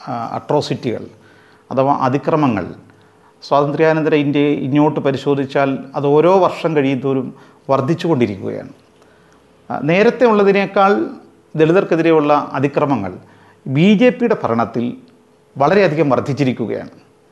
അട്രോസിറ്റികൾ അഥവാ അതിക്രമങ്ങൾ സ്വാതന്ത്ര്യാനന്തര ഇന്ത്യയെ ഇങ്ങോട്ട് പരിശോധിച്ചാൽ അത് ഓരോ വർഷം കഴിയുന്തോറും വർദ്ധിച്ചുകൊണ്ടിരിക്കുകയാണ് ആ, നേരത്തെ ഉള്ളതിനേക്കാൾ ദളിതർക്കെതിരെയുള്ള അതിക്രമങ്ങൾ ബി ജെ പിയുടെ ഭരണത്തിൽ വളരെയധികം വർദ്ധിച്ചിരിക്കുകയാണ്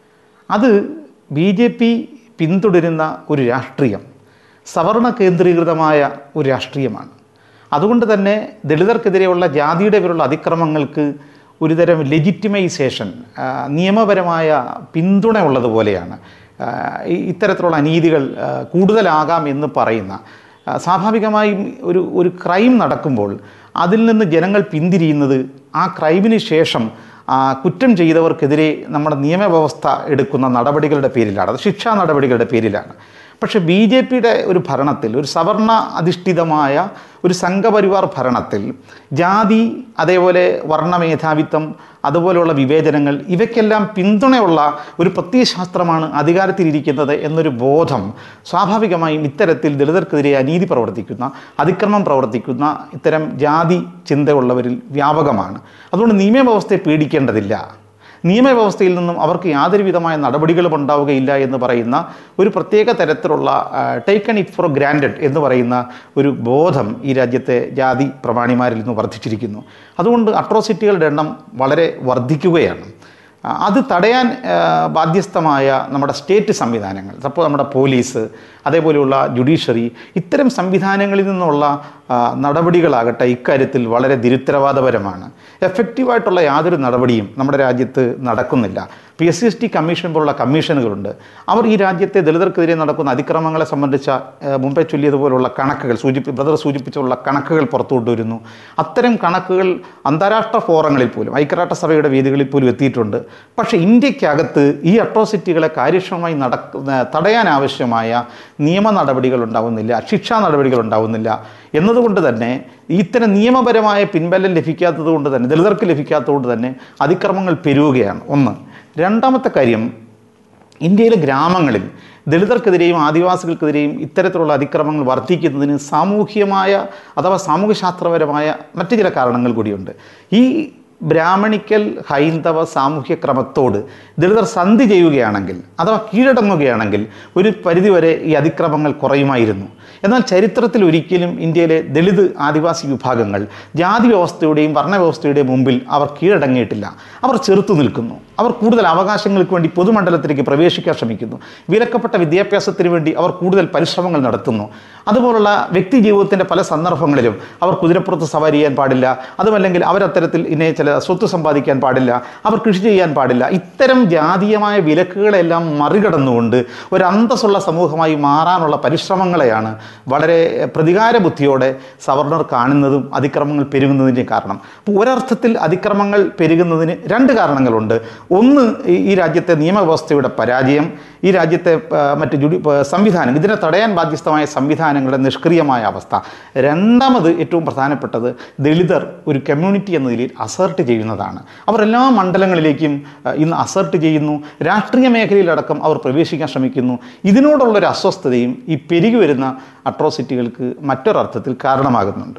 അത് ബി ജെ പി പിന്തുടരുന്ന ഒരു രാഷ്ട്രീയം സവർണ കേന്ദ്രീകൃതമായ ഒരു രാഷ്ട്രീയമാണ് അതുകൊണ്ട് തന്നെ ദളിതർക്കെതിരെയുള്ള ജാതിയുടെ പേരുള്ള അതിക്രമങ്ങൾക്ക് ഒരുതരം ലെജിറ്റിമൈസേഷൻ ആ, നിയമപരമായ പിന്തുണ ഉള്ളതുപോലെയാണ് ആ, ഈ- ഇത്തരത്തിലുള്ള അനീതികൾ ആ, കൂടുതലാകാം എന്ന് പറയുന്ന ആ, സ്വാഭാവികമായും ഒരു ഒരു ക്രൈം നടക്കുമ്പോൾ അതിൽ നിന്ന് ജനങ്ങൾ പിന്തിരിയുന്നത് ആ ക്രൈമിന് ശേഷം ആ, കുറ്റം ചെയ്തവർക്കെതിരെ നമ്മുടെ നിയമവ്യവസ്ഥ എടുക്കുന്ന നടപടികളുടെ പേരിലാണ് അത് ശിക്ഷാ നടപടികളുടെ പേരിലാണ് പക്ഷേ ബി ജെ പിയുടെ ഒരു ഭരണത്തിൽ ഒരു സവർണ അധിഷ്ഠിതമായ ഒരു സംഘപരിവാർ ഭരണത്തിൽ ജാതി അതേപോലെ വർണ്ണമേധാവിത്വം അതുപോലെയുള്ള വിവേചനങ്ങൾ ഇവയ്ക്കെല്ലാം പിന്തുണയുള്ള ഒരു പ്രത്യയശാസ്ത്രമാണ് അധികാരത്തിലിരിക്കുന്നത് എന്നൊരു ബോധം സ്വാഭാവികമായും ഇത്തരത്തിൽ ദളിതർക്കെതിരെ അനീതി പ്രവർത്തിക്കുന്ന അതിക്രമം പ്രവർത്തിക്കുന്ന ഇത്തരം ജാതി ചിന്തയുള്ളവരിൽ വ്യാപകമാണ് അതുകൊണ്ട് നിയമവ്യവസ്ഥയെ പേടിക്കേണ്ടതില്ല നിയമവ്യവസ്ഥയിൽ നിന്നും അവർക്ക് യാതൊരു വിധമായ നടപടികളും ഉണ്ടാവുകയില്ല എന്ന് പറയുന്ന ഒരു പ്രത്യേക തരത്തിലുള്ള ടേക്കൺ ഇറ്റ് ഫോർ ഗ്രാൻഡഡ് എന്ന് പറയുന്ന ഒരു ബോധം ഈ രാജ്യത്തെ ജാതി പ്രമാണിമാരിൽ നിന്ന് വർദ്ധിച്ചിരിക്കുന്നു അതുകൊണ്ട് അട്രോസിറ്റികളുടെ എണ്ണം വളരെ വർദ്ധിക്കുകയാണ് ആ, അത് തടയാൻ ആ, ബാധ്യസ്ഥമായ നമ്മുടെ സ്റ്റേറ്റ് സംവിധാനങ്ങൾ അപ്പോൾ നമ്മുടെ പോലീസ് അതേപോലെയുള്ള ജുഡീഷ്യറി ഇത്തരം സംവിധാനങ്ങളിൽ നിന്നുള്ള ആ, നടപടികളാകട്ടെ ഇക്കാര്യത്തിൽ വളരെ ദുരുത്തരവാദപരമാണ് എഫക്റ്റീവായിട്ടുള്ള യാതൊരു നടപടിയും നമ്മുടെ രാജ്യത്ത് നടക്കുന്നില്ല P S C S T commission പോലുള്ള കമ്മീഷനുകളുണ്ട് അവർ ഈ രാജ്യത്തെ ദളിതർക്കെതിരെ നടക്കുന്ന അതിക്രമങ്ങളെ സംബന്ധിച്ച ആ, മുമ്പേ ചൊല്ലിയതുപോലുള്ള കണക്കുകൾ സൂചിപ്പി ബ്രദർ സൂചിപ്പിച്ചുള്ള കണക്കുകൾ പുറത്തുകൊണ്ടുവരുന്നു അത്തരം കണക്കുകൾ അന്താരാഷ്ട്ര ഫോറങ്ങളിൽ പോലും ഐക്യരാഷ്ട്രസഭയുടെ വേദികളിൽ പോലും എത്തിയിട്ടുണ്ട് പക്ഷേ ഇന്ത്യക്കകത്ത് ഈ അട്രോസിറ്റികളെ കാര്യക്ഷമമായി നടക്കുന്ന തടയാനാവശ്യമായ നിയമ നടപടികൾ ഉണ്ടാവുന്നില്ല ശിക്ഷാ നടപടികൾ ഉണ്ടാവുന്നില്ല എന്നതുകൊണ്ട് തന്നെ ഇത്തരം നിയമപരമായ പിൻബലം ലഭിക്കാത്തത് കൊണ്ട് തന്നെ ദളിതർക്ക് ലഭിക്കാത്തത് കൊണ്ട് തന്നെ അതിക്രമങ്ങൾ പെരുകുകയാണ് ഒന്ന് രണ്ടാമത്തെ കാര്യം ഇന്ത്യയിലെ ഗ്രാമങ്ങളിൽ ദളിതർക്കെതിരെയും ആദിവാസികൾക്കെതിരെയും ഇത്തരത്തിലുള്ള അതിക്രമങ്ങൾ വർദ്ധിക്കുന്നതിന് സാമൂഹ്യമായ അഥവാ സാമൂഹ്യശാസ്ത്രപരമായ മറ്റു ചില കാരണങ്ങൾ കൂടിയുണ്ട് ഈ ബ്രാഹ്മണിക്കൽ ഹൈന്ദവ സാമൂഹ്യ ക്രമത്തോട് ദളിതർ സന്ധി ചെയ്യുകയാണെങ്കിൽ അഥവാ കീഴടങ്ങുകയാണെങ്കിൽ ഒരു പരിധിവരെ ഈ അതിക്രമങ്ങൾ കുറയുമായിരുന്നു എന്നാൽ ചരിത്രത്തിൽ ഒരിക്കലും ഇന്ത്യയിലെ ദളിത് ആദിവാസി വിഭാഗങ്ങൾ ജാതി വ്യവസ്ഥയുടെയും വർണ്ണവ്യവസ്ഥയുടെയും മുമ്പിൽ അവർ കീഴടങ്ങിയിട്ടില്ല അവർ ചെറുത്തു നിൽക്കുന്നു അവർ കൂടുതൽ അവകാശങ്ങൾക്ക് വേണ്ടി പൊതുമണ്ഡലത്തിലേക്ക് പ്രവേശിക്കാൻ ശ്രമിക്കുന്നു വിലക്കപ്പെട്ട വിദ്യാഭ്യാസത്തിന് വേണ്ടി അവർ കൂടുതൽ പരിശ്രമങ്ങൾ നടത്തുന്നു അതുപോലുള്ള വ്യക്തി ജീവിതത്തിൻ്റെ പല സന്ദർഭങ്ങളിലും അവർ കുതിരപ്പുറത്ത് സവാരി ചെയ്യാൻ പാടില്ല അതുമല്ലെങ്കിൽ അവരത്തരത്തിൽ ഇന്നെ ചില സ്വത്ത് സമ്പാദിക്കാൻ പാടില്ല അവർ കൃഷി ചെയ്യാൻ പാടില്ല ഇത്തരം ജാതീയമായ വിലക്കുകളെല്ലാം മറികടന്നുകൊണ്ട് ഒരു അന്തസ്സുള്ള സമൂഹമായി മാറാനുള്ള പരിശ്രമങ്ങളെയാണ് വളരെ പ്രതികാര ബുദ്ധിയോടെ സവർണർ കാണുന്നതും അതിക്രമങ്ങൾ പെരുകുന്നതിൻ്റെയും കാരണം അപ്പോൾ ഒരർത്ഥത്തിൽ അതിക്രമങ്ങൾ പെരുകുന്നതിന് രണ്ട് കാരണങ്ങളുണ്ട് ഒന്ന് ഈ- ഈ രാജ്യത്തെ നിയമവ്യവസ്ഥയുടെ പരാജയം ഈ രാജ്യത്തെ ആ, മറ്റ് ജുഡി ആ, സംവിധാനം ഇതിനെ തടയാൻ ബാധ്യസ്ഥമായ സംവിധാനങ്ങളുടെ നിഷ്ക്രിയമായ അവസ്ഥ രണ്ടാമത് ഏറ്റവും പ്രധാനപ്പെട്ടത് ദളിതർ ഒരു കമ്മ്യൂണിറ്റി എന്ന നിലയിൽ അസേർട്ട് ചെയ്യുന്നതാണ് അവർ എല്ലാ മണ്ഡലങ്ങളിലേക്കും ആ, ഇന്ന് അസേർട്ട് ചെയ്യുന്നു രാഷ്ട്രീയ മേഖലയിലടക്കം അവർ പ്രവേശിക്കാൻ ശ്രമിക്കുന്നു ഇതിനോടുള്ളൊരു അസ്വസ്ഥതയും ഈ പെരുകി വരുന്ന അട്രോസിറ്റികൾക്ക് മറ്റൊരർത്ഥത്തിൽ കാരണമാകുന്നുണ്ട്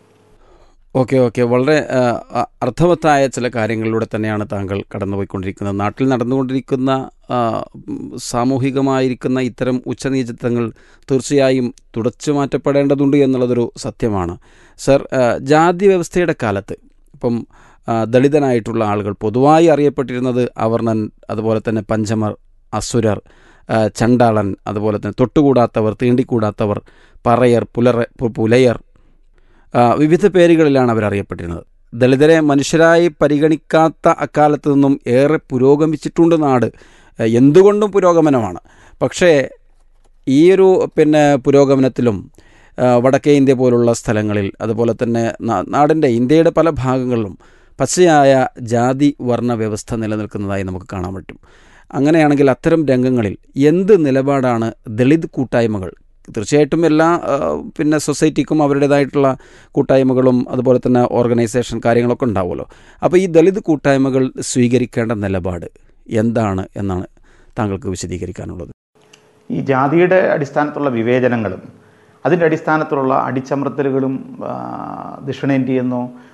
ഓക്കെ ഓക്കെ വളരെ ആ, അ- അർത്ഥവത്തായ ചില കാര്യങ്ങളിലൂടെ തന്നെയാണ് താങ്കൾ കടന്നുപോയിക്കൊണ്ടിരിക്കുന്നത് നാട്ടിൽ നടന്നുകൊണ്ടിരിക്കുന്ന ആ, ഉം, സാമൂഹികമായിരിക്കുന്ന ഇത്തരം ഉച്ചനീചത്വങ്ങൾ തീർച്ചയായും തുടച്ചു മാറ്റപ്പെടേണ്ടതുണ്ട് എന്നുള്ളതൊരു സത്യമാണ് സർ ആ, ജാതി വ്യവസ്ഥയുടെ കാലത്ത് ഇപ്പം ആ, ദളിതനായിട്ടുള്ള ആളുകൾ പൊതുവായി അറിയപ്പെട്ടിരുന്നത് അവർണൻ അതുപോലെ തന്നെ പഞ്ചമർ അസുരർ ആ, ചണ്ടാളൻ അതുപോലെ തന്നെ തൊട്ടുകൂടാത്തവർ തീണ്ടിക്കൂടാത്തവർ പറയർ പുലറ പു- പുലയർ ആ, വിവിധ പേരുകളിലാണ് അവർ അറിയപ്പെട്ടിരുന്നത് ദളിതരെ മനുഷ്യരായി പരിഗണിക്കാത്ത അക്കാലത്ത് നിന്നും ഏറെ പുരോഗമിച്ചിട്ടുണ്ട് നാട് ആ, എന്തുകൊണ്ടും പുരോഗമനമാണ് പക്ഷേ ഈ ഒരു പിന്നെ പുരോഗമനത്തിലും ആ, വടക്കേ ഇന്ത്യ പോലുള്ള സ്ഥലങ്ങളിൽ അതുപോലെ തന്നെ നാ- നാടിൻ്റെ ഇന്ത്യയുടെ പല ഭാഗങ്ങളിലും പച്ചയായ ജാതി വർണ്ണ വ്യവസ്ഥ നിലനിൽക്കുന്നതായി നമുക്ക് കാണാൻ പറ്റും അങ്ങനെയാണെങ്കിൽ അത്തരം രംഗങ്ങളിൽ എന്ത് നിലപാടാണ് ദളിത് കൂട്ടായ്മകൾ തീർച്ചയായിട്ടും എല്ലാ ആ, പിന്നെ സൊസൈറ്റിക്കും അവരുടേതായിട്ടുള്ള കൂട്ടായ്മകളും അതുപോലെ തന്നെ ഓർഗനൈസേഷൻ കാര്യങ്ങളൊക്കെ ഉണ്ടാവുമല്ലോ അപ്പോൾ ഈ ദളിത് കൂട്ടായ്മകൾ സ്വീകരിക്കേണ്ട നിലപാട് എന്താണ് എന്നാണ് താങ്കൾക്ക് വിശദീകരിക്കാനുള്ളത് ഈ ജാതിയുടെ അടിസ്ഥാനത്തിലുള്ള വിവേചനങ്ങളും അതിൻ്റെ അടിസ്ഥാനത്തിലുള്ള അടിച്ചമർത്തലുകളും ആ, ദക്ഷിണേന്ത്യയെന്നോ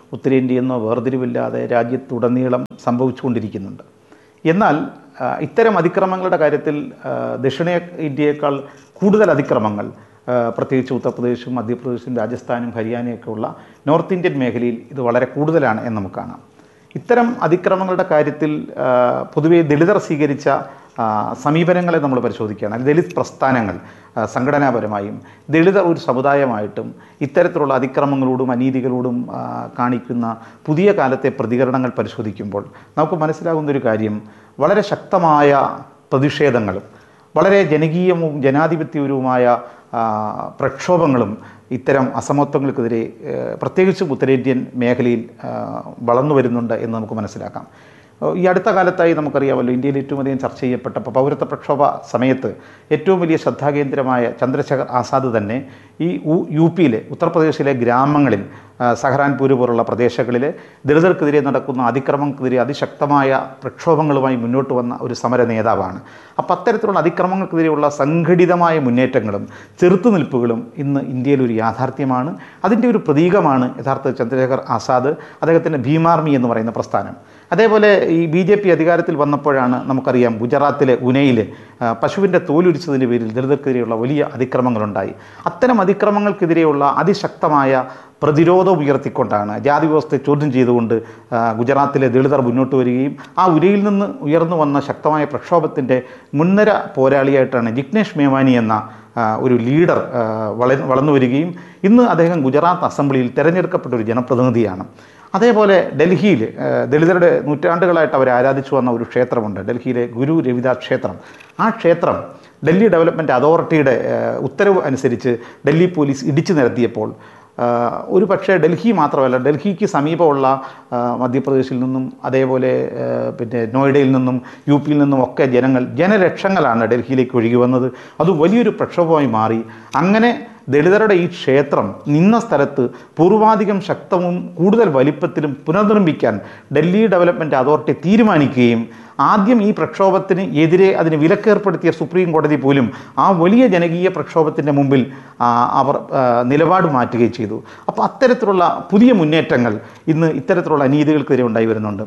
ഉത്തരേന്ത്യയെന്നോ വേർതിരിവില്ലാതെ രാജ്യത്തുടനീളം സംഭവിച്ചുകൊണ്ടിരിക്കുന്നുണ്ട് എന്നാൽ ആ, ഇത്തരം അതിക്രമങ്ങളുടെ കാര്യത്തിൽ ആ, ദക്ഷിണ ഇന്ത്യയേക്കാൾ കൂടുതൽ അതിക്രമങ്ങൾ ആ, പ്രത്യേകിച്ച് ഉത്തർപ്രദേശും മധ്യപ്രദേശും രാജസ്ഥാനും ഹരിയാനയൊക്കെ ഉള്ള നോർത്ത് ഇന്ത്യൻ മേഖലയിൽ ഇത് വളരെ കൂടുതലാണ് എന്ന് നമുക്ക് കാണാം ഇത്തരം അതിക്രമങ്ങളുടെ കാര്യത്തിൽ ആ, പൊതുവെ ദളിതർ സ്വീകരിച്ച ആ, സമീപനങ്ങളെ നമ്മൾ പരിശോധിക്കുകയാണ് ദളിത് പ്രസ്ഥാനങ്ങൾ ആ, സംഘടനാപരമായും ദളിതർ ഒരു സമുദായമായിട്ടും ഇത്തരത്തിലുള്ള അതിക്രമങ്ങളോടും അനീതികളോടും ആ, കാണിക്കുന്ന പുതിയ കാലത്തെ പ്രതികരണങ്ങൾ പരിശോധിക്കുമ്പോൾ നമുക്ക് മനസ്സിലാകുന്ന ഒരു കാര്യം വളരെ ശക്തമായ പ്രതിഷേധങ്ങളും വളരെ ജനകീയവും ജനാധിപത്യപരവുമായ ആ, പ്രക്ഷോഭങ്ങളും ഇത്തരം അസമത്വങ്ങൾക്കെതിരെ ഏഹ്, പ്രത്യേകിച്ചും ഉത്തരേന്ത്യൻ മേഖലയിൽ ആ, വളർന്നു വരുന്നുണ്ട് എന്ന് നമുക്ക് മനസ്സിലാക്കാം ഏഹ്, ഈ അടുത്ത കാലത്തായി നമുക്കറിയാമല്ലോ ഇന്ത്യയിൽ ഏറ്റവും അധികം ചർച്ച ചെയ്യപ്പെട്ട പ- പൗരത്വ പ്രക്ഷോഭ സമയത്ത് ഏറ്റവും വലിയ ശ്രദ്ധാകേന്ദ്രമായ ചന്ദ്രശേഖർ ആസാദ് തന്നെ ഈ ഉ- യു പിയിലെ ഉത്തർപ്രദേശിലെ ഗ്രാമങ്ങളിൽ ആ, സഹറാൻപൂർ പോലുള്ള പ്രദേശങ്ങളിലെ ദളിതർക്കെതിരെ നടക്കുന്ന അതിക്രമങ്ങൾക്കെതിരെ അതിശക്തമായ പ്രക്ഷോഭങ്ങളുമായി മുന്നോട്ട് വന്ന ഒരു സമര നേതാവാണ് അപ്പം അത്തരത്തിലുള്ള അതിക്രമങ്ങൾക്കെതിരെയുള്ള സംഘടിതമായ മുന്നേറ്റങ്ങളും ചെറുത്തുനിൽപ്പുകളും ഇന്ന് ഇന്ത്യയിൽ ഒരു യാഥാർത്ഥ്യമാണ് അതിൻ്റെ ഒരു പ്രതീകമാണ് യഥാർത്ഥ ചന്ദ്രശേഖർ ആസാദ് അദ്ദേഹത്തിൻ്റെ ഭീമാർമി എന്ന് പറയുന്ന പ്രസ്ഥാനം അതേപോലെ ഈ ബി ജെ പി അധികാരത്തിൽ വന്നപ്പോഴാണ് നമുക്കറിയാം ഗുജറാത്തിലെ ഉനയിൽ പശുവിൻ്റെ തോലുരിച്ചതിൻ്റെ പേരിൽ ദളിതർക്കെതിരെയുള്ള വലിയ അതിക്രമങ്ങളുണ്ടായി അത്തരം അതിക്രമങ്ങൾക്കെതിരെയുള്ള അതിശക്തമായ പ്രതിരോധം ഉയർത്തിക്കൊണ്ടാണ് ജാതി വ്യവസ്ഥയെ ചോദ്യം ചെയ്തുകൊണ്ട് ആ, ഗുജറാത്തിലെ ദളിതർ മുന്നോട്ട് വരികയും ആ ഉരയിൽ നിന്ന് ഉയർന്നു വന്ന ശക്തമായ പ്രക്ഷോഭത്തിൻ്റെ മുൻനിര പോരാളിയായിട്ടാണ് ജിഗ്നേഷ് മേവാനി എന്ന ആ, ഒരു ലീഡർ ആ, വള വളർന്നു വരികയും ഇന്ന് അദ്ദേഹം ഗുജറാത്ത് അസംബ്ലിയിൽ തിരഞ്ഞെടുക്കപ്പെട്ട ഒരു ജനപ്രതിനിധിയാണ് അതേപോലെ ഡൽഹിയിൽ ആ, ദളിതരുടെ നൂറ്റാണ്ടുകളായിട്ട് അവർ ആരാധിച്ചു വന്ന ഒരു ക്ഷേത്രമുണ്ട് ഡൽഹിയിലെ ഗുരു രവിദാസ് ക്ഷേത്രം ആ ക്ഷേത്രം ഡൽഹി ഡെവലപ്മെൻറ്റ് അതോറിറ്റിയുടെ ആ, ഉത്തരവ് അനുസരിച്ച് ഡൽഹി പോലീസ് ഇടിച്ചു നിരത്തിയപ്പോൾ ആ, ഒരു പക്ഷേ ഡൽഹി മാത്രമല്ല ഡൽഹിക്ക് സമീപമുള്ള ആ, മധ്യപ്രദേശിൽ നിന്നും അതേപോലെ ആ, പിന്നെ നോയിഡയിൽ നിന്നും യു പിയിൽ നിന്നും ഒക്കെ ജനങ്ങൾ ജനലക്ഷങ്ങളാണ് ഡൽഹിയിലേക്ക് ഒഴുകി വന്നത് അത് വലിയൊരു പ്രക്ഷോഭമായി മാറി അങ്ങനെ ദളിതരുടെ ഈ ക്ഷേത്രം നിന്ന സ്ഥലത്ത് പൂർവാധികം ശക്തവും കൂടുതൽ വലിപ്പത്തിലും പുനർനിർമ്മിക്കാൻ ഡൽഹി ഡെവലപ്മെൻറ്റ് അതോറിറ്റി തീരുമാനിക്കുകയും ആദ്യം ഈ പ്രക്ഷോഭത്തിന് എതിരെ അതിന് വിലക്കേർപ്പെടുത്തിയ സുപ്രീം കോടതി പോലും ആ വലിയ ജനകീയ പ്രക്ഷോഭത്തിൻ്റെ മുമ്പിൽ ആ, അവർ ആ, നിലപാട് മാറ്റുകയും ചെയ്തു അപ്പോൾ അത്തരത്തിലുള്ള പുതിയ മുന്നേറ്റങ്ങൾ ഇന്ന് ഇത്തരത്തിലുള്ള അനീതികൾക്കെതിരെ ഉണ്ടായി വരുന്നുണ്ട്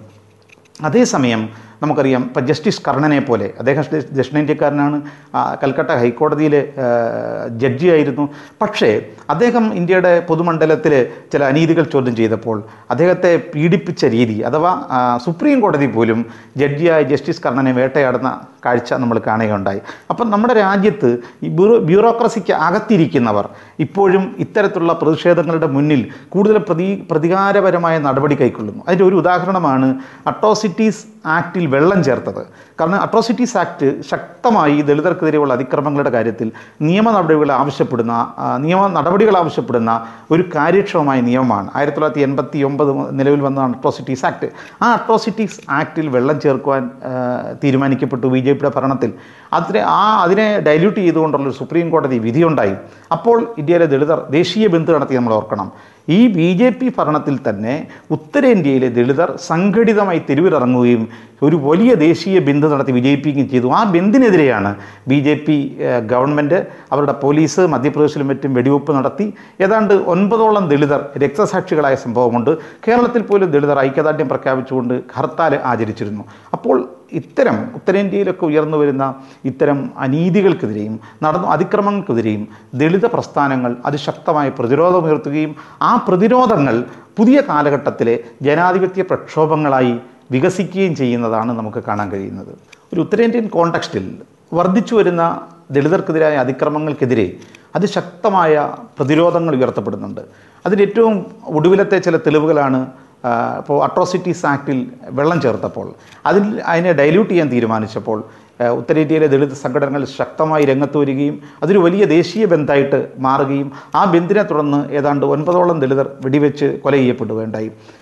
അതേസമയം നമുക്കറിയാം ഇപ്പം ജസ്റ്റിസ് കർണനെ പോലെ അദ്ദേഹം ദ- ദക്ഷിണേന്ത്യക്കാരനാണ് ആ, കൽക്കട്ട ഹൈക്കോടതിയിലെ ആ, ജഡ്ജിയായിരുന്നു പക്ഷേ അദ്ദേഹം ഇന്ത്യയുടെ പൊതുമണ്ഡലത്തിൽ ചില അനീതികൾ ചോദ്യം ചെയ്തപ്പോൾ അദ്ദേഹത്തെ പീഡിപ്പിച്ച രീതി അഥവാ ആ, സുപ്രീം കോടതി പോലും ജഡ്ജിയായ ജസ്റ്റിസ് കർണനെ വേട്ടയാടുന്ന കാഴ്ച നമ്മൾ കാണുകയുണ്ടായി അപ്പം നമ്മുടെ രാജ്യത്ത് ഈ ബ്യൂറോ ബ്യൂറോക്രസിക്ക് അകത്തിരിക്കുന്നവർ ഇപ്പോഴും ഇത്തരത്തിലുള്ള പ്രതിഷേധങ്ങളുടെ മുന്നിൽ കൂടുതൽ പ്രതി പ്രതികാരപരമായ നടപടി കൈക്കൊള്ളുന്നു അതിൻ്റെ ഒരു ഉദാഹരണമാണ് അട്രോസിറ്റീസ് ആക്ടിൽ വെള്ളം ചേർത്തത് കാരണം അട്രോസിറ്റീസ് ആക്ട് ശക്തമായി ദളിതർക്കെതിരെയുള്ള അതിക്രമങ്ങളുടെ കാര്യത്തിൽ നിയമ നടപടികൾ ആവശ്യപ്പെടുന്ന ആ, നിയമ നടപടികൾ ആവശ്യപ്പെടുന്ന ഒരു കാര്യക്ഷമമായ നിയമമാണ് ആയിരത്തി തൊള്ളായിരത്തി എൺപത്തി ഒമ്പത് നിലവിൽ വന്നതാണ് അട്രോസിറ്റീസ് ആക്ട് ആ അട്രോസിറ്റീസ് ആക്ടിൽ വെള്ളം ചേർക്കുവാൻ ആ, തീരുമാനിക്കപ്പെട്ടു ബി ജെ പിയുടെ ഭരണത്തിൽ അതിനെ ആ അതിനെ ഡൈല്യൂട്ട് ചെയ്തുകൊണ്ടുള്ള ഒരു സുപ്രീം കോടതി വിധിയുണ്ടായി അപ്പോൾ ഇന്ത്യയിലെ ദളിതർ ദേശീയ ബന്ധു നടത്തി നമ്മൾ ഓർക്കണം ഈ ബി ജെ പി ഭരണത്തിൽ തന്നെ ഉത്തരേന്ത്യയിലെ ദളിതർ സംഘടിതമായി തെരുവിലിറങ്ങുകയും ഒരു വലിയ ദേശീയ ബന്ദ് നടത്തി വിജയിപ്പിക്കുകയും ചെയ്തു ആ ബന്ദിനെതിരെയാണ് ബി ജെ പി ഗവൺമെൻറ് അവരുടെ പോലീസ് മധ്യപ്രദേശിലും മറ്റും വെടിവെപ്പ് നടത്തി ഏതാണ്ട് ഒൻപതോളം ദളിതർ രക്തസാക്ഷികളായ സംഭവമുണ്ട് കേരളത്തിൽ പോലും ദളിതർ ഐക്യദാർഢ്യം പ്രഖ്യാപിച്ചുകൊണ്ട് ഹർത്താൽ ആചരിച്ചിരുന്നു അപ്പോൾ ഇത്തരം ഉത്തരേന്ത്യയിലൊക്കെ ഉയർന്നു വരുന്ന ഇത്തരം അനീതികൾക്കെതിരെയും നടന്ന അതിക്രമങ്ങൾക്കെതിരെയും ദളിത പ്രസ്ഥാനങ്ങൾ അതിശക്തമായ പ്രതിരോധമുയർത്തുകയും ആ പ്രതിരോധങ്ങൾ പുതിയ കാലഘട്ടത്തിലെ ജനാധിപത്യ പ്രക്ഷോഭങ്ങളായി വികസിക്കുകയും ചെയ്യുന്നതാണ് നമുക്ക് കാണാൻ കഴിയുന്നത് ഒരു ഉത്തരേന്ത്യൻ കോണ്ടക്സ്റ്റിൽ വർദ്ധിച്ചു വരുന്ന ദളിതർക്കെതിരായ അതിക്രമങ്ങൾക്കെതിരെ അതിശക്തമായ പ്രതിരോധങ്ങൾ ഉയർത്തപ്പെടുന്നുണ്ട് അതിൻ്റെ ഏറ്റവും ഒടുവിലത്തെ ചില തെളിവുകളാണ് ആ, ഇപ്പോൾ അട്രോസിറ്റീസ് ആക്ടിൽ വെള്ളം ചേർത്തപ്പോൾ അതിൽ അതിനെ ഡൈല്യൂട്ട് ചെയ്യാൻ തീരുമാനിച്ചപ്പോൾ ആ, ഉത്തരേന്ത്യയിലെ ദളിത് സംഘടനകൾ ശക്തമായി രംഗത്ത് വരികയും അതൊരു വലിയ ദേശീയ ബന്ധായിട്ട് മാറുകയും ആ ബന്ദിനെ തുടർന്ന് ഏതാണ്ട് ഒൻപതോളം ദളിതർ വെടിവെച്ച് കൊല ചെയ്യപ്പെടുകയുണ്ടായി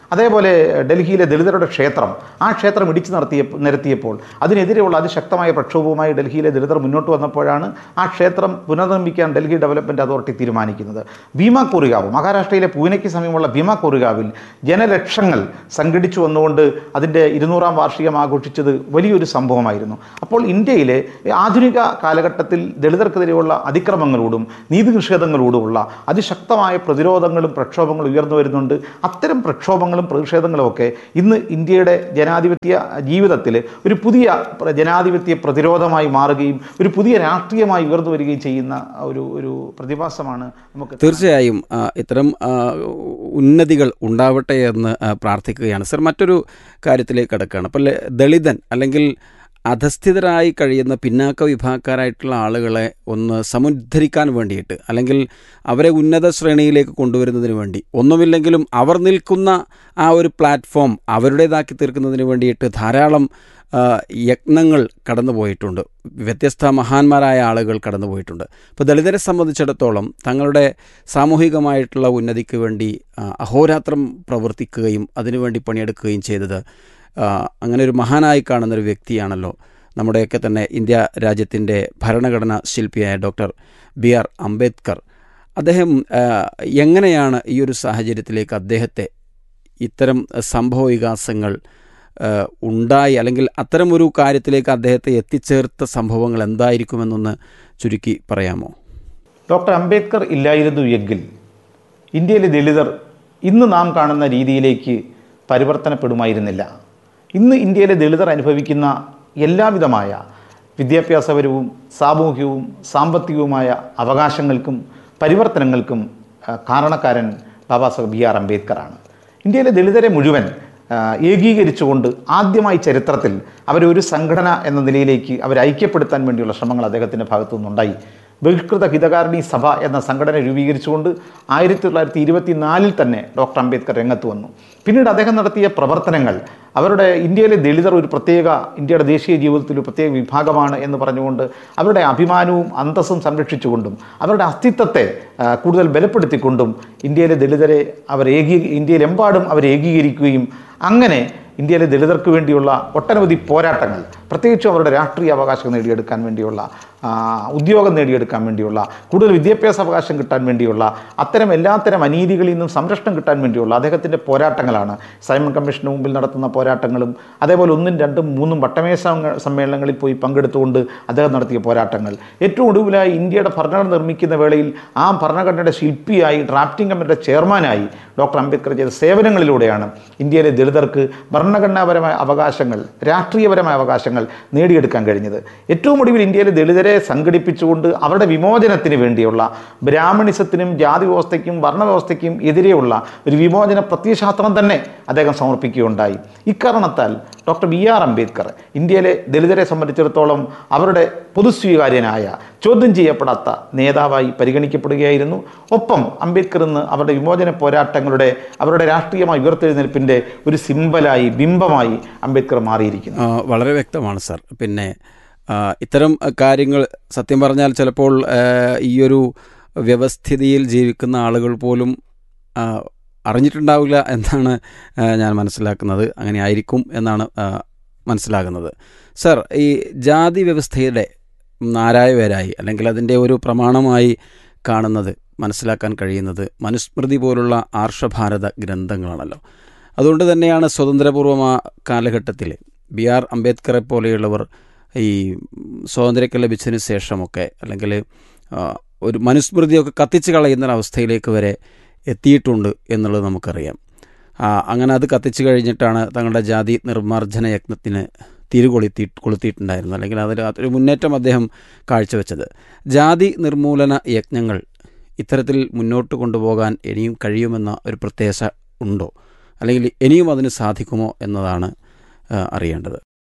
അതേപോലെ ഡൽഹിയിലെ ദളിതരുടെ ക്ഷേത്രം ആ ക്ഷേത്രം ഇടിച്ചു നടത്തിയ നിരത്തിയപ്പോൾ അതിനെതിരെയുള്ള അതിശക്തമായ പ്രക്ഷോഭവുമായി ഡൽഹിയിലെ ദളിതർ മുന്നോട്ട് വന്നപ്പോഴാണ് ആ ക്ഷേത്രം പുനർനിർമ്മിക്കാൻ ഡൽഹി ഡെവലപ്മെൻറ്റ് അതോറിറ്റി തീരുമാനിക്കുന്നത് ഭീമ കോറിഗാവ് മഹാരാഷ്ട്രയിലെ പൂനെയ്ക്ക് സമീപമുള്ള ഭീമ കോറിഗാവിൽ ജനലക്ഷങ്ങൾ സംഘടിച്ചു വന്നുകൊണ്ട് അതിൻ്റെ ഇരുന്നൂറാം വാർഷികം ആഘോഷിച്ചത് വലിയൊരു സംഭവമായിരുന്നു അപ്പോൾ ഇന്ത്യയിലെ ആധുനിക കാലഘട്ടത്തിൽ ദളിതർക്കെതിരെയുള്ള അതിക്രമങ്ങളോടും നീതി നിഷേധങ്ങളോടുമുള്ള അതിശക്തമായ പ്രതിരോധങ്ങളും പ്രക്ഷോഭങ്ങളും ഉയർന്നു വരുന്നുണ്ട് അത്തരം പ്രക്ഷോഭങ്ങളും പ്രതിഷേധങ്ങളും ഒക്കെ ഇന്ന് ഇന്ത്യയുടെ ജനാധിപത്യ ജീവിതത്തിൽ ഒരു പുതിയ പ്ര- ജനാധിപത്യ പ്രതിരോധമായി മാറുകയും ഒരു പുതിയ രാഷ്ട്രീയമായി ഉയർന്നു വരികയും ചെയ്യുന്ന ഒരു ഒരു പ്രതിഭാസമാണ് നമുക്ക് തീർച്ചയായും ആ, ഇത്തരം ആ, ഉന്നതികൾ ഉണ്ടാവട്ടെ എന്ന് ആ, പ്രാർത്ഥിക്കുകയാണ് സർ മറ്റൊരു കാര്യത്തിലേക്ക് കിടക്കുകയാണ് അപ്പോൾ ലെ- ദളിതൻ അല്ലെങ്കിൽ അധസ്ഥിതരായി കഴിയുന്ന പിന്നാക്ക വിഭാഗക്കാരായിട്ടുള്ള ആളുകളെ ഒന്ന് സമുദ്ധരിക്കാൻ വേണ്ടിയിട്ട് അല്ലെങ്കിൽ അവരെ ഉന്നത ശ്രേണിയിലേക്ക് കൊണ്ടുവരുന്നതിന് വേണ്ടി ഒന്നുമില്ലെങ്കിലും അവർ നിൽക്കുന്ന ആ ഒരു പ്ലാറ്റ്ഫോം അവരുടേതാക്കി തീർക്കുന്നതിന് വേണ്ടിയിട്ട് ധാരാളം ആ, യത്നങ്ങൾ കടന്നുപോയിട്ടുണ്ട് വ്യത്യസ്ത മഹാന്മാരായ ആളുകൾ കടന്നുപോയിട്ടുണ്ട് ഇപ്പോൾ ദളിതരെ സംബന്ധിച്ചിടത്തോളം തങ്ങളുടെ സാമൂഹികമായിട്ടുള്ള ഉന്നതിക്ക് വേണ്ടി ആ, അഹോരാത്രം പ്രവർത്തിക്കുകയും അതിനുവേണ്ടി പണിയെടുക്കുകയും ചെയ്തത് ആ, അങ്ങനെ ഒരു മഹാനായി കാണുന്നൊരു വ്യക്തിയാണല്ലോ നമ്മുടെയൊക്കെ തന്നെ ഇന്ത്യ രാജ്യത്തിൻ്റെ ഭരണഘടനാ ശില്പിയായ ഡോക്ടർ ബി ആർ അംബേദ്കർ അദ്ദേഹം ആ, എങ്ങനെയാണ് ഈ ഒരു സാഹചര്യത്തിലേക്ക് അദ്ദേഹത്തെ ഇത്തരം സംഭവ വികാസങ്ങൾ ആ, ഉണ്ടായി അല്ലെങ്കിൽ അത്തരമൊരു കാര്യത്തിലേക്ക് അദ്ദേഹത്തെ എത്തിച്ചേർത്ത സംഭവങ്ങൾ എന്തായിരിക്കുമെന്നൊന്ന് ചുരുക്കി പറയാമോ ഡോക്ടർ അംബേദ്കർ ഇല്ലായിരുന്നു എങ്കിൽ ഇന്ത്യയിലെ ദളിതർ ഇന്ന് നാം കാണുന്ന രീതിയിലേക്ക് പരിവർത്തനപ്പെടുമായിരുന്നില്ല ഇന്ന് ഇന്ത്യയിലെ ദളിതർ അനുഭവിക്കുന്ന എല്ലാവിധമായ വിദ്യാഭ്യാസപരവും സാമൂഹികവും സാമ്പത്തികവുമായ അവകാശങ്ങൾക്കും പരിവർത്തനങ്ങൾക്കും ആ, കാരണക്കാരൻ ബാബാ സാഹേബ് ബി ആർ അംബേദ്കറാണ് ഇന്ത്യയിലെ ദളിതരെ മുഴുവൻ ആ, ഏകീകരിച്ചുകൊണ്ട് ആദ്യമായി ചരിത്രത്തിൽ അവരെ ഒരു സംഘടന എന്ന നിലയിലേക്ക് അവരെ ഐക്യപ്പെടുത്താൻ വേണ്ടിയുള്ള ശ്രമങ്ങൾ അദ്ദേഹത്തിൻ്റെ ഭാഗത്തു നിന്നുണ്ടായി ബഹിഷ്കൃത ഹിതകാരിണി സഭ എന്ന സംഘടന രൂപീകരിച്ചുകൊണ്ട് ആയിരത്തി തൊള്ളായിരത്തി ഇരുപത്തിനാലിൽ തന്നെ ഡോക്ടർ അംബേദ്കർ രംഗത്ത് വന്നു പിന്നീട് അദ്ദേഹം നടത്തിയ പ്രവർത്തനങ്ങൾ അവരുടെ ഇന്ത്യയിലെ ദളിതർ ഒരു പ്രത്യേക ഇന്ത്യയുടെ ദേശീയ ജീവിതത്തിൽ ഒരു പ്രത്യേക വിഭാഗമാണ് എന്ന് പറഞ്ഞുകൊണ്ട് അവരുടെ അഭിമാനവും അന്തസ്സും സംരക്ഷിച്ചുകൊണ്ടും അവരുടെ അസ്തിത്വത്തെ ആ, കൂടുതൽ ബലപ്പെടുത്തിക്കൊണ്ടും ഇന്ത്യയിലെ ദളിതരെ അവർ ഏകീ ഇന്ത്യയിലെമ്പാടും അവർ ഏകീകരിക്കുകയും അങ്ങനെ ഇന്ത്യയിലെ ദളിതർക്ക് വേണ്ടിയുള്ള ഒട്ടനവധി പോരാട്ടങ്ങൾ പ്രത്യേകിച്ചും അവരുടെ രാഷ്ട്രീയ അവകാശം നേടിയെടുക്കാൻ വേണ്ടിയുള്ള ആ, ഉദ്യോഗം നേടിയെടുക്കാൻ വേണ്ടിയുള്ള കൂടുതൽ വിദ്യാഭ്യാസ അവകാശം കിട്ടാൻ വേണ്ടിയുള്ള അത്തരം എല്ലാത്തരം അനീതികളിൽ നിന്നും സംരക്ഷണം കിട്ടാൻ വേണ്ടിയുള്ള അദ്ദേഹത്തിൻ്റെ പോരാട്ടങ്ങളാണ് സൈമൺ കമ്മീഷന് മുമ്പിൽ നടത്തുന്ന പോരാട്ടങ്ങളും അതേപോലെ ഒന്നും രണ്ടും മൂന്നും വട്ടമേശ സമ്മേളനങ്ങളിൽ പോയി പങ്കെടുത്തുകൊണ്ട് അദ്ദേഹം നടത്തിയ പോരാട്ടങ്ങൾ ഏറ്റവും ഒടുവിലായി ഇന്ത്യയുടെ ഭരണഘടന നിർമ്മിക്കുന്ന വേളയിൽ ആ ഭരണഘടനയുടെ ശില്പിയായി ഡ്രാഫ്റ്റിംഗ് കമ്മിറ്റിയുടെ ചെയർമാനായി ഡോക്ടർ അംബേദ്കർ ചെയ്ത സേവനങ്ങളിലൂടെയാണ് ഇന്ത്യയിലെ ദളിതർക്ക് ഭരണഘടനാപരമായ അവകാശങ്ങൾ രാഷ്ട്രീയപരമായ അവകാശങ്ങൾ നേടിയെടുക്കാൻ കഴിഞ്ഞത് ഏറ്റവും ഒടുവിൽ ഇന്ത്യയിലെ ദളിതരെ സംഘടിപ്പിച്ചുകൊണ്ട് അവരുടെ വിമോചനത്തിന് വേണ്ടിയുള്ള ബ്രാഹ്മണിസത്തിനും ജാതി വ്യവസ്ഥയ്ക്കും വർണ്ണവ്യവസ്ഥയ്ക്കും എതിരെയുള്ള ഒരു വിമോചന പ്രത്യയശാസ്ത്രം തന്നെ അദ്ദേഹം സമർപ്പിക്കുകയുണ്ടായി ഇക്കാരണത്താൽ ഡോക്ടർ ബി ആർ അംബേദ്കർ ഇന്ത്യയിലെ ദളിതരെ സംബന്ധിച്ചിടത്തോളം അവരുടെ പൊതുസ്വീകാര്യനായ ചോദ്യം ചെയ്യപ്പെടാത്ത നേതാവായി പരിഗണിക്കപ്പെടുകയായിരുന്നു ഒപ്പം അംബേദ്കർ ഇന്ന് അവരുടെ വിമോചന പോരാട്ടങ്ങളുടെ അവരുടെ രാഷ്ട്രീയമായ ഉയർത്തെഴുന്നേൽപ്പിൻ്റെ ഒരു സിമ്പലായി ബിംബമായി അംബേദ്കർ മാറിയിരിക്കുന്നു ആ, വളരെ വ്യക്തമാണ് സാർ പിന്നെ ആ, ഇത്തരം കാര്യങ്ങൾ സത്യം പറഞ്ഞാൽ ചിലപ്പോൾ ആ, ഈയൊരു വ്യവസ്ഥിതിയിൽ ജീവിക്കുന്ന ആളുകൾ പോലും ആ, അറിഞ്ഞിട്ടുണ്ടാവില്ല എന്നാണ് ആ, ഞാൻ മനസ്സിലാക്കുന്നത് അങ്ങനെ ആയിരിക്കും എന്നാണ് ആ, മനസ്സിലാകുന്നത് സർ ഈ ജാതി വ്യവസ്ഥയുടെ നാരായവരായി അല്ലെങ്കിൽ അതിൻ്റെ ഒരു പ്രമാണമായി കാണുന്നത് മനസ്സിലാക്കാൻ കഴിയുന്നത് മനുസ്മൃതി പോലുള്ള ആർഷഭാരത ഗ്രന്ഥങ്ങളാണല്ലോ അതുകൊണ്ട് തന്നെയാണ് സ്വതന്ത്രപൂർവ്വം ആ കാലഘട്ടത്തിൽ ബി ആർ അംബേദ്കറെ പോലെയുള്ളവർ ഈ സ്വാതന്ത്ര്യമൊക്കെ ലഭിച്ചതിന് ശേഷമൊക്കെ അല്ലെങ്കിൽ ആ, ഒരു മനുസ്മൃതിയൊക്കെ കത്തിച്ച് കളയുന്ന ഒരു അവസ്ഥയിലേക്ക് വരെ എത്തിയിട്ടുണ്ട് എന്നുള്ളത് നമുക്കറിയാം ആ, അങ്ങനെ അത് കത്തിച്ചു കഴിഞ്ഞിട്ടാണ് തങ്ങളുടെ ജാതി നിർമ്മാർജ്ജന യജ്ഞത്തിന് തിരികൊളുത്തി കൊളുത്തിയിട്ടുണ്ടായിരുന്നു അല്ലെങ്കിൽ അതിൽ ഒരു മുന്നേറ്റം അദ്ദേഹം കാഴ്ചവെച്ചത് ജാതി നിർമൂലന യജ്ഞങ്ങൾ ഇത്തരത്തിൽ മുന്നോട്ട് കൊണ്ടുപോകാൻ ഇനിയും കഴിയുമെന്ന ഒരു പ്രത്യാശ ഉണ്ടോ അല്ലെങ്കിൽ ഇനിയും അതിന് സാധിക്കുമോ എന്നതാണ് ആ, അറിയേണ്ടത്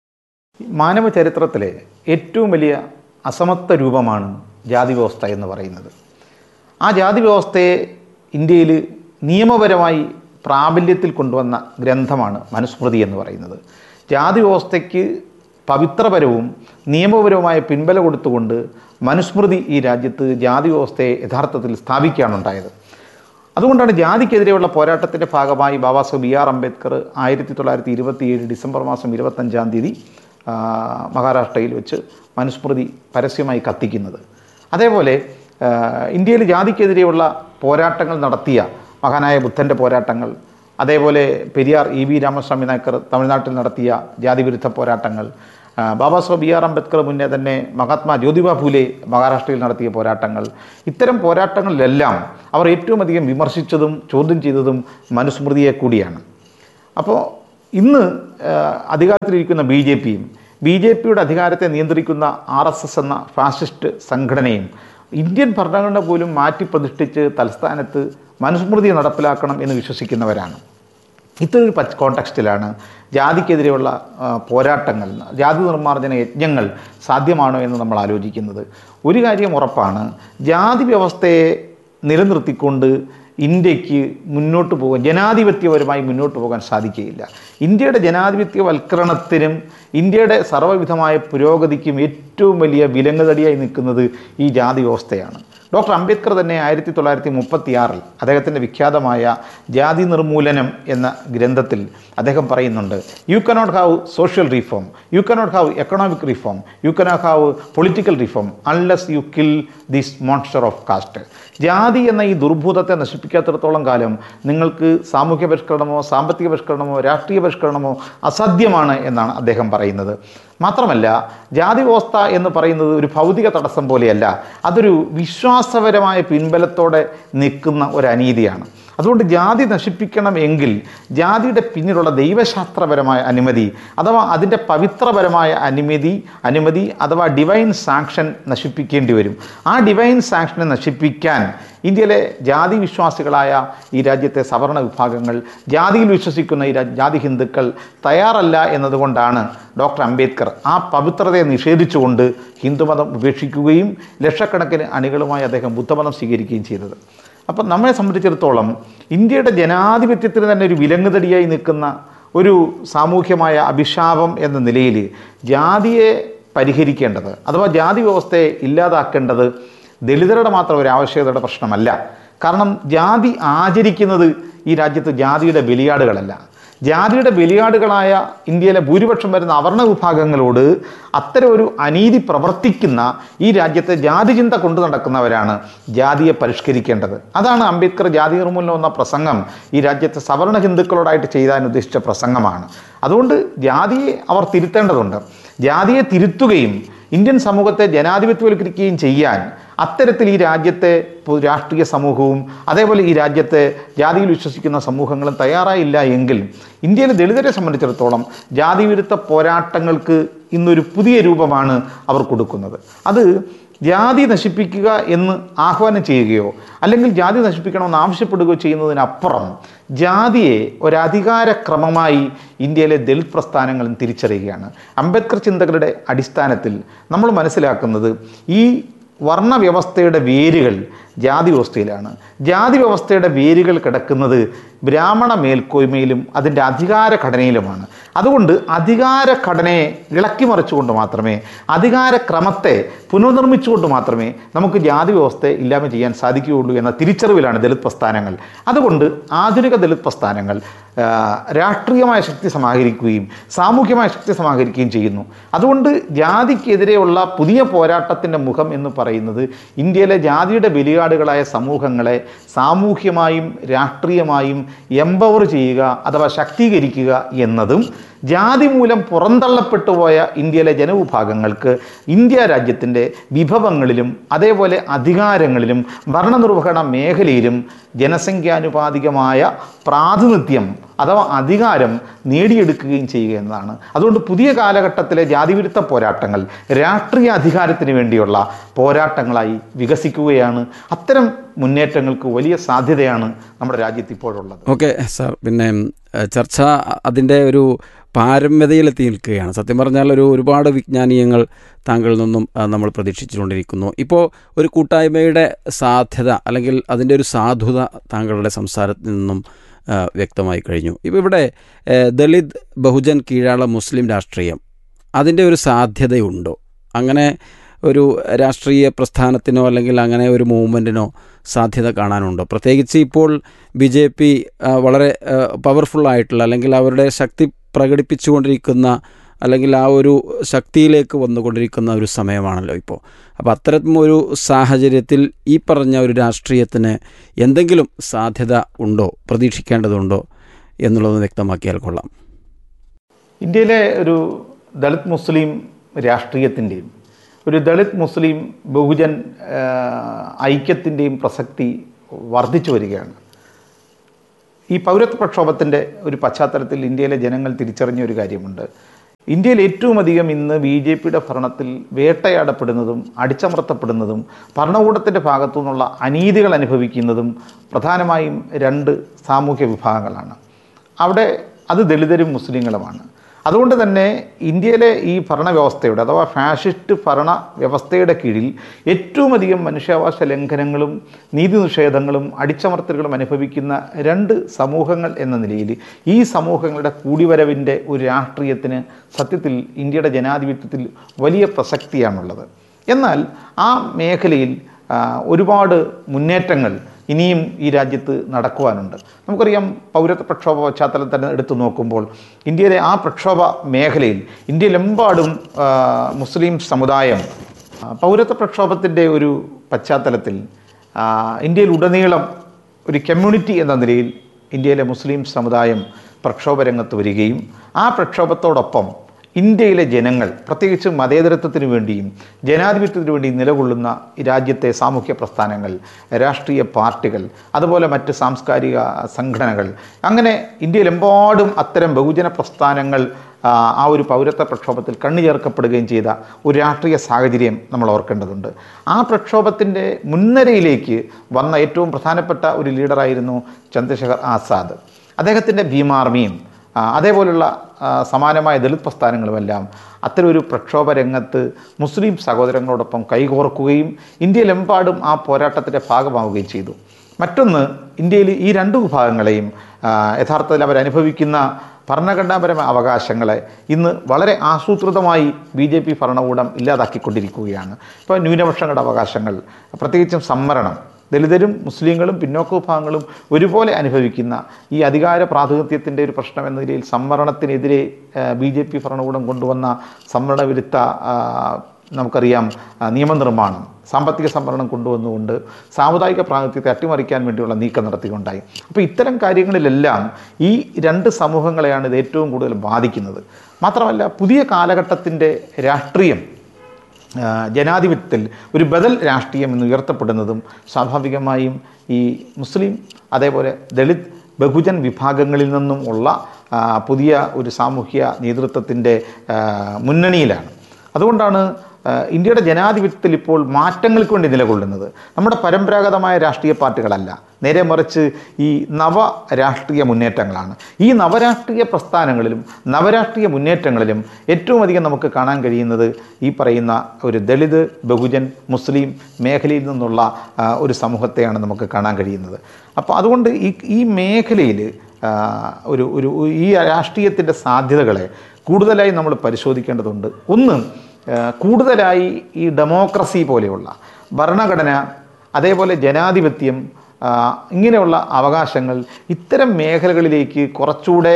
മാനവ ചരിത്രത്തിലെ ഏറ്റവും വലിയ അസമത്വ രൂപമാണ് ജാതി വ്യവസ്ഥ എന്ന് പറയുന്നത് ആ ജാതി വ്യവസ്ഥയെ ഇന്ത്യയിൽ നിയമപരമായി പ്രാബല്യത്തിൽ കൊണ്ടുവന്ന ഗ്രന്ഥമാണ് മനുസ്മൃതി എന്ന് പറയുന്നത് ജാതി വ്യവസ്ഥയ്ക്ക് പവിത്രപരവും നിയമപരവുമായ പിൻബലം കൊടുത്തുകൊണ്ട് മനുസ്മൃതി ഈ രാജ്യത്ത് ജാതി വ്യവസ്ഥയെ യഥാർത്ഥത്തിൽ സ്ഥാപിക്കുകയാണ് ഉണ്ടായത് അതുകൊണ്ടാണ് ജാതിക്കെതിരെയുള്ള പോരാട്ടത്തിൻ്റെ ഭാഗമായി ബാബാ സാഹേബ് ബി ആർ അംബേദ്കർ ആയിരത്തി തൊള്ളായിരത്തി ഇരുപത്തിയേഴ് ഡിസംബർ മാസം ഇരുപത്തഞ്ചാം തീയതി ആ, മഹാരാഷ്ട്രയിൽ വെച്ച് മനുസ്മൃതി പരസ്യമായി കത്തിക്കുന്നത് അതേപോലെ ആ, ഇന്ത്യയിൽ ജാതിക്കെതിരെയുള്ള പോരാട്ടങ്ങൾ നടത്തിയ മഹാനായ ബുദ്ധൻ്റെ പോരാട്ടങ്ങൾ അതേപോലെ പെരിയാർ ഇ വി രാമസ്വാമി നായ്ക്കർ തമിഴ്നാട്ടിൽ നടത്തിയ ജാതിവിരുദ്ധ പോരാട്ടങ്ങൾ ആ, ബാബാ സാഹേബ് ബി ആർ അംബേദ്കർ മുന്നേ തന്നെ മഹാത്മാ ജ്യോതിബ ഫൂലെ മഹാരാഷ്ട്രയിൽ നടത്തിയ പോരാട്ടങ്ങൾ ഇത്തരം പോരാട്ടങ്ങളിലെല്ലാം അവർ ഏറ്റവും അധികം വിമർശിച്ചതും ചോദ്യം ചെയ്തതും മനുസ്മൃതിയെ കൂടിയാണ് അപ്പോൾ ഇന്ന് ആ, അധികാരത്തിലിരിക്കുന്ന ബി ജെ പിയും ബി ജെ പിയുടെ അധികാരത്തെ നിയന്ത്രിക്കുന്ന ആർ എസ് എസ് എന്ന ഫാസിസ്റ്റ് സംഘടനയും ഇന്ത്യൻ ഭരണഘടന പോലും മാറ്റി പ്രതിഷ്ഠിച്ച് തലസ്ഥാനത്ത് മനുസ്മൃതി നടപ്പിലാക്കണം എന്ന് വിശ്വസിക്കുന്നവരാണ് ഇത്തരൊരു പച്ച കോണ്ടക്സ്റ്റിലാണ് ജാതിക്കെതിരെയുള്ള ആ, പോരാട്ടങ്ങൾ ജാതി നിർമ്മാർജ്ജന യജ്ഞങ്ങൾ സാധ്യമാണോ എന്ന് നമ്മൾ ആലോചിക്കുന്നത് ഒരു കാര്യം ഉറപ്പാണ് ജാതി വ്യവസ്ഥയെ നിലനിർത്തിക്കൊണ്ട് ഇന്ത്യക്ക് മുന്നോട്ട് പോകാൻ ജനാധിപത്യപരമായി മുന്നോട്ട് പോകാൻ സാധിക്കുകയില്ല ഇന്ത്യയുടെ ജനാധിപത്യവൽക്കരണത്തിനും ഇന്ത്യയുടെ സർവ്വവിധമായ പുരോഗതിക്കും ഏറ്റവും വലിയ വിലങ്ങുതടിയായി നിൽക്കുന്നത് ഈ ജാതി വ്യവസ്ഥയാണ് ഡോക്ടർ അംബേദ്കർ തന്നെ ആയിരത്തി തൊള്ളായിരത്തി മുപ്പത്തിയാറിൽ അദ്ദേഹത്തിൻ്റെ വിഖ്യാതമായ ജാതി നിർമൂലനം എന്ന ഗ്രന്ഥത്തിൽ അദ്ദേഹം പറയുന്നുണ്ട് you cannot have social reform you cannot have economic reform you cannot have political reform unless you kill this monster of caste ജാതി എന്ന ഈ ദുർഭൂതത്തെ നശിപ്പിക്കാത്തിടത്തോളം കാലം നിങ്ങൾക്ക് സാമൂഹ്യ പരിഷ്കരണമോ സാമ്പത്തിക പരിഷ്കരണമോ രാഷ്ട്രീയ പരിഷ്കരണമോ അസാധ്യമാണ് എന്നാണ് അദ്ദേഹം പറയുന്നത് മാത്രമല്ല ജാതി വ്യവസ്ഥ എന്ന് പറയുന്നത് ഒരു ഭൗതിക തടസ്സം പോലെയല്ല അതൊരു വിശ്വാസപരമായ പിൻബലത്തോടെ നിൽക്കുന്ന ഒരു അനീതിയാണ് അതുകൊണ്ട് ജാതി നശിപ്പിക്കണം എങ്കിൽ ജാതിയുടെ പിന്നിലുള്ള ദൈവശാസ്ത്രപരമായ അനുമതി അഥവാ അതിൻ്റെ പവിത്രപരമായ അനുമതി അനുമതി അഥവാ ഡിവൈൻ സാങ്ഷൻ നശിപ്പിക്കേണ്ടി വരും ആ ഡിവൈൻ സാങ്ഷനെ നശിപ്പിക്കാൻ ഇന്ത്യയിലെ ജാതി വിശ്വാസികളായ ഈ രാജ്യത്തെ സവർണ വിഭാഗങ്ങൾ ജാതിയിൽ വിശ്വസിക്കുന്ന ഈ രാ- ജാതി ഹിന്ദുക്കൾ തയ്യാറല്ല എന്നതുകൊണ്ടാണ് ഡോക്ടർ അംബേദ്കർ ആ പവിത്രതയെ നിഷേധിച്ചുകൊണ്ട് ഹിന്ദുമതം ഉപേക്ഷിക്കുകയും ലക്ഷക്കണക്കിന് അണികളുമായി അദ്ദേഹം ബുദ്ധമതം സ്വീകരിക്കുകയും ചെയ്തത് അപ്പം നമ്മളെ സംബന്ധിച്ചിടത്തോളം ഇന്ത്യയുടെ ജനാധിപത്യത്തിന് തന്നെ ഒരു വിലങ്ങുതടിയായി നിൽക്കുന്ന ഒരു സാമൂഹ്യമായ അഭിശാപം എന്ന നിലയിൽ ജാതിയെ പരിഹരിക്കേണ്ടത് അഥവാ ജാതി വ്യവസ്ഥയെ ഇല്ലാതാക്കേണ്ടത് ദളിതരുടെ മാത്രം ഒരു ആവശ്യകതയുടെ പ്രശ്നമല്ല കാരണം ജാതി ആചരിക്കുന്നത് ഈ രാജ്യത്ത് ജാതിയുടെ ബലിയാടുകളല്ല ജാതിയുടെ ബലിയാടുകളായ ഇന്ത്യയിലെ ഭൂരിപക്ഷം വരുന്ന അവർണ വിഭാഗങ്ങളോട് അത്തരം ഒരു അനീതി പ്രവർത്തിക്കുന്ന ഈ രാജ്യത്തെ ജാതി ചിന്ത കൊണ്ടു നടക്കുന്നവരാണ് ജാതിയെ പരിഷ്കരിക്കേണ്ടത് അതാണ് അംബേദ്കർ ജാതി നിർമൂലനം എന്ന പ്രസംഗം ഈ രാജ്യത്തെ സവർണ ഹിന്ദുക്കളോടായിട്ട് ചെയ്യാൻ ഉദ്ദേശിച്ച പ്രസംഗമാണ് അതുകൊണ്ട് ജാതിയെ അവർ തിരുത്തേണ്ടതുണ്ട് ജാതിയെ തിരുത്തുകയും ഇന്ത്യൻ സമൂഹത്തെ ജനാധിപത്യവൽക്കരിക്കുകയും ചെയ്യാൻ അത്തരത്തിൽ ഈ രാജ്യത്തെ പൊ- രാഷ്ട്രീയ സമൂഹവും അതേപോലെ ഈ രാജ്യത്തെ ജാതിയിൽ വിശ്വസിക്കുന്ന സമൂഹങ്ങളും തയ്യാറായില്ല എങ്കിൽ ഇന്ത്യയിലെ ദളിതരെ സംബന്ധിച്ചിടത്തോളം ജാതി വിരുദ്ധ പോരാട്ടങ്ങൾക്ക് ഇന്നൊരു പുതിയ രൂപമാണ് അവർ കൊടുക്കുന്നത് അത് ജാതി നശിപ്പിക്കുക എന്ന് ആഹ്വാനം ചെയ്യുകയോ അല്ലെങ്കിൽ ജാതി നശിപ്പിക്കണമെന്ന് ആവശ്യപ്പെടുകയോ ചെയ്യുന്നതിനപ്പുറം ജാതിയെ ഒരധികാരക്രമമായി ഇന്ത്യയിലെ ദളിത് പ്രസ്ഥാനങ്ങളും തിരിച്ചറിയുകയാണ് അംബേദ്കർ ചിന്തകളുടെ അടിസ്ഥാനത്തിൽ നമ്മൾ മനസ്സിലാക്കുന്നത് ഈ വർണ്ണവ്യവസ്ഥയുടെ വേരുകൾ ജാതി വ്യവസ്ഥയിലാണ് ജാതി വ്യവസ്ഥയുടെ വേരുകൾ കിടക്കുന്നത് ബ്രാഹ്മണ മേൽക്കോയ്മയിലും അതിൻ്റെ അധികാര ഘടനയിലുമാണ് അതുകൊണ്ട് അധികാര ഘടനയെ ഇളക്കി മറിച്ചുകൊണ്ട് മാത്രമേ അധികാരക്രമത്തെ പുനർനിർമ്മിച്ചുകൊണ്ട് മാത്രമേ നമുക്ക് ജാതി വ്യവസ്ഥയെ ഇല്ലായ്മ ചെയ്യാൻ സാധിക്കുകയുള്ളൂ എന്ന തിരിച്ചറിവിലാണ് ദളിത് പ്രസ്ഥാനങ്ങൾ അതുകൊണ്ട് ആധുനിക ദളിത് പ്രസ്ഥാനങ്ങൾ ആ, രാഷ്ട്രീയമായ ശക്തി സമാഹരിക്കുകയും സാമൂഹ്യമായ ശക്തി സമാഹരിക്കുകയും ചെയ്യുന്നു അതുകൊണ്ട് ജാതിക്കെതിരെയുള്ള പുതിയ പോരാട്ടത്തിൻ്റെ മുഖം എന്ന് പറയുന്നത് ഇന്ത്യയിലെ ജാതിയുടെ ബലിയാടുകളായ സമൂഹങ്ങളെ സാമൂഹ്യമായും രാഷ്ട്രീയമായും എംപവർ ചെയ്യുക അഥവാ ശാക്തീകരിക്കുക എന്നതും ജാതി മൂലം പുറന്തള്ളപ്പെട്ടു പോയ ഇന്ത്യയിലെ ജനവിഭാഗങ്ങൾക്ക് ഇന്ത്യ രാജ്യത്തിൻ്റെ വിഭവങ്ങളിലും അതേപോലെ അധികാരങ്ങളിലും ഭരണനിർവഹണ മേഖലയിലും ജനസംഖ്യാനുപാതികമായ പ്രാതിനിധ്യം അഥവാ അധികാരം നേടിയെടുക്കുകയും ചെയ്യുക എന്നതാണ് അതുകൊണ്ട് പുതിയ കാലഘട്ടത്തിലെ ജാതിവിരുദ്ധ പോരാട്ടങ്ങൾ രാഷ്ട്രീയ അധികാരത്തിന് വേണ്ടിയുള്ള പോരാട്ടങ്ങളായി വികസിക്കുകയാണ് അത്തരം മുന്നേറ്റങ്ങൾക്ക് വലിയ സാധ്യതയാണ് നമ്മുടെ രാജ്യത്ത് ഇപ്പോഴുള്ളത് ഓക്കെ സാർ പിന്നെ ഏഹ്, ചർച്ച അതിൻ്റെ ഒരു പാരമ്യതയിലെത്തി നിൽക്കുകയാണ് സത്യം പറഞ്ഞാൽ ഒരു ഒരുപാട് വിജ്ഞാനീയങ്ങൾ താങ്കളിൽ നിന്നും ആ, നമ്മൾ പ്രതീക്ഷിച്ചുകൊണ്ടിരിക്കുന്നു ഇപ്പോൾ ഒരു കൂട്ടായ്മയുടെ സാധ്യത അല്ലെങ്കിൽ അതിൻ്റെ ഒരു സാധുത താങ്കളുടെ സംസാരത്തിൽ നിന്നും ആ, വ്യക്തമായി കഴിഞ്ഞു ഇപ്പോൾ ഇവിടെ ഏഹ്, ദളിത് ബഹുജൻ കീഴാള മുസ്ലിം രാഷ്ട്രീയം അതിൻ്റെ ഒരു സാധ്യതയുണ്ടോ അങ്ങനെ ഒരു രാഷ്ട്രീയ പ്രസ്ഥാനത്തിനോ അല്ലെങ്കിൽ അങ്ങനെ ഒരു മൂവ്മെൻറ്റിനോ സാധ്യത കാണാനുണ്ടോ പ്രത്യേകിച്ച് ഇപ്പോൾ ബി ജെ പി വളരെ പവർഫുള്ളായിട്ടുള്ള അല്ലെങ്കിൽ അവരുടെ ശക്തി പ്രകടിപ്പിച്ചുകൊണ്ടിരിക്കുന്ന അല്ലെങ്കിൽ ആ ഒരു ശക്തിയിലേക്ക് വന്നുകൊണ്ടിരിക്കുന്ന ഒരു സമയമാണല്ലോ ഇപ്പോൾ അപ്പോൾ അത്തരം ഒരു സാഹചര്യത്തിൽ ഈ പറഞ്ഞ ഒരു രാഷ്ട്രീയത്തിന് എന്തെങ്കിലും സാധ്യത ഉണ്ടോ പ്രതീക്ഷിക്കേണ്ടതുണ്ടോ എന്നുള്ളത് വ്യക്തമാക്കിയാൽ കൊള്ളാം ഇന്ത്യയിലെ ഒരു ദളിത് മുസ്ലിം രാഷ്ട്രീയത്തിൻ്റെയും ഒരു ദളിത് മുസ്ലിം ബഹുജൻ ഐക്യത്തിൻ്റെയും പ്രസക്തി വർദ്ധിച്ചു വരികയാണ് ഈ പൗരത്വ പ്രക്ഷോഭത്തിൻ്റെ ഒരു പശ്ചാത്തലത്തിൽ ഇന്ത്യയിലെ ജനങ്ങൾ തിരിച്ചറിഞ്ഞ ഒരു കാര്യമുണ്ട് ഇന്ത്യയിൽ ഏറ്റവും അധികം ഇന്ന് ബി ജെ പിയുടെ ഭരണത്തിൽ വേട്ടയാടപ്പെടുന്നതും അടിച്ചമർത്തപ്പെടുന്നതും ഭരണകൂടത്തിൻ്റെ ഭാഗത്തു നിന്നുള്ള അനീതികൾ അനുഭവിക്കുന്നതും പ്രധാനമായും രണ്ട് സാമൂഹ്യ വിഭാഗങ്ങളാണ് അവിടെ അത് ദളിതരും മുസ്ലിങ്ങളുമാണ് അതുകൊണ്ട് തന്നെ ഇന്ത്യയിലെ ഈ ഭരണവ്യവസ്ഥയുടെ അഥവാ ഫാഷിസ്റ്റ് ഭരണ വ്യവസ്ഥയുടെ കീഴിൽ ഏറ്റവും അധികം മനുഷ്യാവകാശ ലംഘനങ്ങളും നീതി നിഷേധങ്ങളും അടിച്ചമർത്തലുകളും അനുഭവിക്കുന്ന രണ്ട് സമൂഹങ്ങൾ എന്ന നിലയിൽ ഈ സമൂഹങ്ങളുടെ കൂടിവരവിൻ്റെ ഒരു രാഷ്ട്രീയത്തിന് സത്യത്തിൽ ഇന്ത്യയുടെ ജനാധിപത്യത്തിൽ വലിയ പ്രസക്തിയാണുള്ളത് എന്നാൽ ആ മേഖലയിൽ ഒരുപാട് മുന്നേറ്റങ്ങൾ ഇനിയും ഈ രാജ്യത്ത് നടക്കുവാനുണ്ട് നമുക്കറിയാം പൗരത്വ പ്രക്ഷോഭ പശ്ചാത്തലം തന്നെ എടുത്തു നോക്കുമ്പോൾ ഇന്ത്യയിലെ ആ പ്രക്ഷോഭ മേഖലയിൽ ഇന്ത്യയിലെമ്പാടും മുസ്ലിം സമുദായം പൗരത്വ പ്രക്ഷോഭത്തിൻ്റെ ഒരു പശ്ചാത്തലത്തിൽ ഇന്ത്യയിൽ ഉടനീളം ഒരു കമ്മ്യൂണിറ്റി എന്ന നിലയിൽ ഇന്ത്യയിലെ മുസ്ലിം സമുദായം പ്രക്ഷോഭ രംഗത്ത് വരികയും ആ പ്രക്ഷോഭത്തോടൊപ്പം ഇന്ത്യയിലെ ജനങ്ങൾ പ്രത്യേകിച്ച് മതേതരത്വത്തിന് വേണ്ടിയും ജനാധിപത്യത്തിന് വേണ്ടിയും നിലകൊള്ളുന്ന ഈ രാജ്യത്തെ സാമൂഹ്യ പ്രസ്ഥാനങ്ങൾ രാഷ്ട്രീയ പാർട്ടികൾ അതുപോലെ മറ്റ് സാംസ്കാരിക സംഘടനകൾ അങ്ങനെ ഇന്ത്യയിലെമ്പാടും അത്തരം ബഹുജന പ്രസ്ഥാനങ്ങൾ ആ ഒരു പൗരത്വ പ്രക്ഷോഭത്തിൽ കണ്ണു ചേർക്കപ്പെടുകയും ചെയ്ത ഒരു രാഷ്ട്രീയ സാഹചര്യം നമ്മൾ ഓർക്കേണ്ടതുണ്ട് ആ പ്രക്ഷോഭത്തിൻ്റെ മുൻനിരയിലേക്ക് വന്ന ഏറ്റവും പ്രധാനപ്പെട്ട ഒരു ലീഡറായിരുന്നു ചന്ദ്രശേഖർ ആസാദ് അദ്ദേഹത്തിൻ്റെ ഭീമാർമിയും അതേപോലുള്ള സമാനമായ ദളിത് പ്രസ്ഥാനങ്ങളുമെല്ലാം അത്തരം ഒരു പ്രക്ഷോഭ രംഗത്ത് മുസ്ലിം സഹോദരങ്ങളോടൊപ്പം കൈകോർക്കുകയും ഇന്ത്യയിലെമ്പാടും ആ പോരാട്ടത്തിൻ്റെ ഭാഗമാവുകയും ചെയ്തു മറ്റൊന്ന് ഇന്ത്യയിൽ ഈ രണ്ട് വിഭാഗങ്ങളെയും യഥാർത്ഥത്തിൽ അവരനുഭവിക്കുന്ന ഭരണഘടനാപരമായ അവകാശങ്ങളെ ഇന്ന് വളരെ ആസൂത്രിതമായി ബി ജെ പി ഭരണകൂടം ഇല്ലാതാക്കിക്കൊണ്ടിരിക്കുകയാണ് ഇപ്പോൾ ന്യൂനപക്ഷങ്ങളുടെ അവകാശങ്ങൾ പ്രത്യേകിച്ചും സംവരണം ദലിതരും മുസ്ലിങ്ങളും പിന്നോക്ക വിഭാഗങ്ങളും ഒരുപോലെ അനുഭവിക്കുന്ന ഈ അധികാര പ്രാതിനിധ്യത്തിൻ്റെ ഒരു പ്രശ്നം എന്ന നിലയിൽ സംവരണത്തിനെതിരെ ബി ജെ പി ഭരണകൂടം കൊണ്ടുവന്ന സംവരണ വിരുദ്ധ നമുക്കറിയാം നിയമനിർമ്മാണം സാമ്പത്തിക സംവരണം കൊണ്ടുവന്നുകൊണ്ട് സാമുദായിക പ്രാതിനിധ്യത്തെ അട്ടിമറിക്കാൻ വേണ്ടിയുള്ള നീക്കം നടത്തിക്കൊണ്ടായി അപ്പോൾ ഇത്തരം കാര്യങ്ങളിലെല്ലാം ഈ രണ്ട് സമൂഹങ്ങളെയാണ് ഇത് ഏറ്റവും കൂടുതൽ ബാധിക്കുന്നത് മാത്രമല്ല പുതിയ കാലഘട്ടത്തിൻ്റെ രാഷ്ട്രീയം ജനാധിപത്യത്തിൽ ഒരു ബദൽ രാഷ്ട്രീയം എന്ന് ഉയർത്തപ്പെടുന്നതും സ്വാഭാവികമായും ഈ മുസ്ലിം അതേപോലെ ദളിത് ബഹുജൻ വിഭാഗങ്ങളിൽ നിന്നും ഉള്ള പുതിയ ഒരു സാമൂഹ്യ നേതൃത്വത്തിൻ്റെ മുന്നണിയിലാണ് അതുകൊണ്ടാണ് ഇന്ത്യയുടെ ജനാധിപത്യത്തിൽ ഇപ്പോൾ മാറ്റങ്ങൾക്ക് വേണ്ടി നിലകൊള്ളുന്നത് നമ്മുടെ പരമ്പരാഗതമായ രാഷ്ട്രീയ പാർട്ടികളല്ല നേരെ മറിച്ച് ഈ നവ രാഷ്ട്രീയ മുന്നേറ്റങ്ങളാണ് ഈ നവരാഷ്ട്രീയ പ്രസ്ഥാനങ്ങളിലും നവരാഷ്ട്രീയ മുന്നേറ്റങ്ങളിലും ഏറ്റവും അധികം നമുക്ക് കാണാൻ കഴിയുന്നത് ഈ പറയുന്ന ഒരു ദളിത് ബഹുജൻ മുസ്ലിം മേഖലയിൽ നിന്നുള്ള ഒരു സമൂഹത്തെയാണ് നമുക്ക് കാണാൻ കഴിയുന്നത് അപ്പോൾ അതുകൊണ്ട് ഈ ഈ മേഖലയിൽ ഒരു ഒരു ഈ രാഷ്ട്രീയത്തിൻ്റെ സാധ്യതകളെ കൂടുതലായി നമ്മൾ പരിശോധിക്കേണ്ടതുണ്ട് ഒന്ന് കൂടുതലായി ഈ ഡെമോക്രസി പോലെയുള്ള ഭരണഘടന അതേപോലെ ജനാധിപത്യം ഇങ്ങനെയുള്ള അവകാശങ്ങൾ ഇത്തരം മേഖലകളിലേക്ക് കുറച്ചുകൂടെ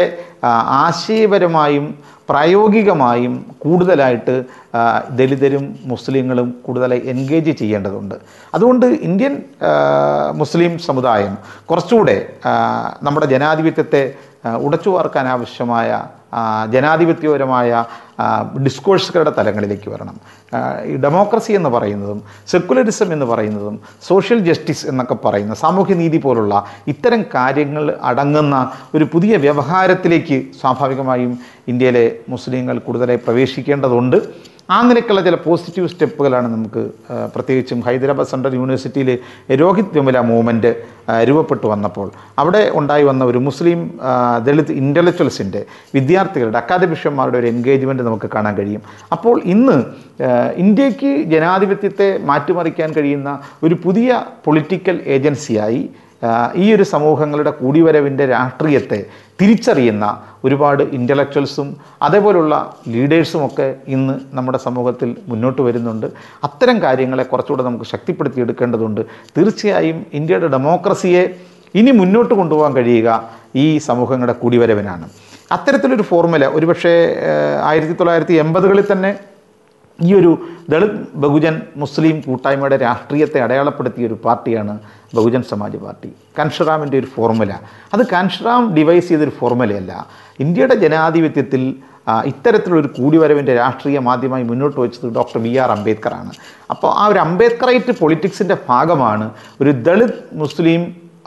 ആശയപരമായും പ്രായോഗികമായും കൂടുതലായിട്ട് ദലിതരും മുസ്ലിങ്ങളും കൂടുതലായി എൻഗേജ് ചെയ്യേണ്ടതുണ്ട് അതുകൊണ്ട് ഇന്ത്യൻ മുസ്ലിം സമുദായം കുറച്ചുകൂടെ നമ്മുടെ ജനാധിപത്യത്തെ ഉടച്ചു വാർക്കാൻ ആവശ്യമായ ജനാധിപത്യപരമായ ഡിസ്കോഴ്സുകളുടെ തലങ്ങളിലേക്ക് വരണം ഈ ഡെമോക്രസി എന്ന് പറയുന്നതും സെക്കുലറിസം എന്ന് പറയുന്നതും സോഷ്യൽ ജസ്റ്റിസ് എന്നൊക്കെ പറയുന്ന സാമൂഹ്യനീതി പോലുള്ള ഇത്തരം കാര്യങ്ങൾ അടങ്ങുന്ന ഒരു പുതിയ വ്യവഹാരത്തിലേക്ക് സ്വാഭാവികമായും ഇന്ത്യയിലെ മുസ്ലിങ്ങൾ കൂടുതലായി പ്രവേശിക്കേണ്ടതുണ്ട് ആ നിലയ്ക്കുള്ള ചില പോസിറ്റീവ് സ്റ്റെപ്പുകളാണ് നമുക്ക് പ്രത്യേകിച്ചും ഹൈദരാബാദ് സെൻട്രൽ യൂണിവേഴ്സിറ്റിയിൽ രോഹിത് വെമുല മൂവ്മെൻറ്റ് രൂപപ്പെട്ടു വന്നപ്പോൾ അവിടെ ഉണ്ടായി വന്ന ഒരു മുസ്ലിം ദളിത് ഇൻ്റലക്ച്വൽസിൻ്റെ വിദ്യാർത്ഥികളുടെ അക്കാദമിഷ്യന്മാരുടെ ഒരു എൻഗേജ്മെൻറ്റ് നമുക്ക് കാണാൻ കഴിയും അപ്പോൾ ഇന്ന് ഇന്ത്യക്ക് ജനാധിപത്യത്തെ മാറ്റിമറിക്കാൻ കഴിയുന്ന ഒരു പുതിയ പൊളിറ്റിക്കൽ ഏജൻസിയായി ആ, ഈ ഒരു സമൂഹങ്ങളുടെ കൂടിവരവിൻ്റെ രാഷ്ട്രീയത്തെ തിരിച്ചറിയുന്ന ഒരുപാട് ഇൻ്റലക്ച്വൽസും അതേപോലുള്ള ലീഡേഴ്സും ഒക്കെ ഇന്ന് നമ്മുടെ സമൂഹത്തിൽ മുന്നോട്ട് വരുന്നുണ്ട് അത്തരം കാര്യങ്ങളെ കുറച്ചുകൂടെ നമുക്ക് ശക്തിപ്പെടുത്തിയെടുക്കേണ്ടതുണ്ട് തീർച്ചയായും ഇന്ത്യയുടെ ഡെമോക്രസിയെ ഇനി മുന്നോട്ട് കൊണ്ടുപോകാൻ കഴിയുക ഈ സമൂഹങ്ങളുടെ കൂടിവരവിനാണ് അത്തരത്തിലൊരു ഫോർമുല ഒരുപക്ഷെ ആയിരത്തി തൊള്ളായിരത്തി എൺപതുകളിൽ തന്നെ ഈ ഒരു ദളിത് ബഹുജൻ മുസ്ലിം കൂട്ടായ്മയുടെ രാഷ്ട്രീയത്തെ അടയാളപ്പെടുത്തിയ ഒരു പാർട്ടിയാണ് ബഹുജൻ സമാജ് പാർട്ടി കൻഷറാമിൻ്റെ ഒരു ഫോർമുല അത് കൻഷറാം ഡിവൈസ് ചെയ്തൊരു ഫോർമുലയല്ല ഇന്ത്യയുടെ ജനാധിപത്യത്തിൽ ആ, ഇത്തരത്തിലൊരു കൂടിവരവിൻ്റെ രാഷ്ട്രീയം ആദ്യമായി മുന്നോട്ട് വെച്ചത് ഡോക്ടർ ബി ആർ അംബേദ്കറാണ് അപ്പോൾ ആ ഒരു അംബേദ്കറൈറ്റ് പൊളിറ്റിക്സിൻ്റെ ഭാഗമാണ് ഒരു Dalit Muslim